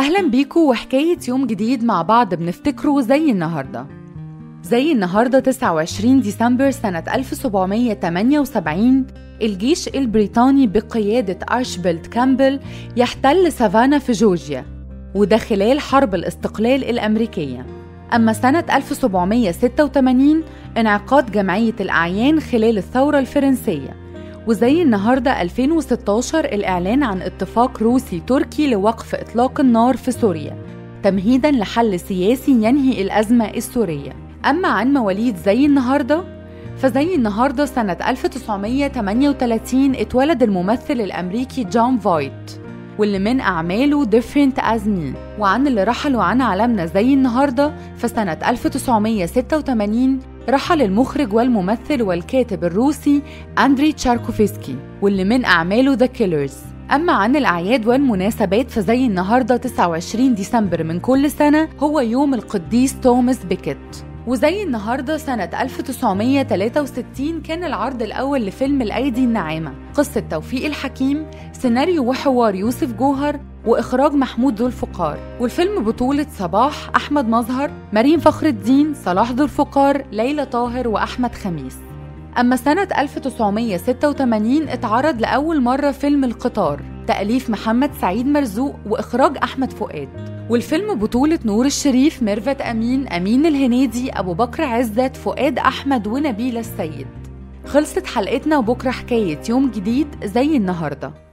أهلا بيكم وحكاية يوم جديد مع بعض بنفتكره زي النهاردة زي النهاردة 29 ديسمبر سنة 1778 الجيش البريطاني بقيادة أرشبيلد كامبل يحتل سافانا في جورجيا وده خلال حرب الاستقلال الأمريكية أما سنة 1786 انعقاد جمعية الأعيان خلال الثورة الفرنسية وزي النهاردة 2016 الإعلان عن اتفاق روسي تركي لوقف إطلاق النار في سوريا تمهيداً لحل سياسي ينهي الأزمة السورية أما عن مواليد زي النهاردة فزي النهاردة سنة 1938 اتولد الممثل الأمريكي جون فايت واللي من أعماله Different As Me وعن اللي رحلوا عن عالمنا زي النهاردة فسنة 1986 رحل المخرج والممثل والكاتب الروسي أندري تشاركوفسكي واللي من أعماله The Killers أما عن الأعياد والمناسبات فزي النهاردة 29 ديسمبر من كل سنة هو يوم القديس توماس بيكيت وزي النهاردة سنة 1963 كان العرض الأول لفيلم الأيدي الناعمة قصة توفيق الحكيم سيناريو وحوار يوسف جوهر وإخراج محمود ذو الفقار والفيلم بطولة صباح أحمد مظهر مريم فخر الدين صلاح ذو الفقار ليلى طاهر وأحمد خميس أما سنة 1986 اتعرض لأول مرة فيلم القطار تأليف محمد سعيد مرزوق وإخراج أحمد فؤاد والفيلم بطولة نور الشريف ميرفت أمين أمين الهنيدي أبو بكر عزت فؤاد أحمد ونبيلة السيد خلصت حلقتنا وبكرة حكاية يوم جديد زي النهارده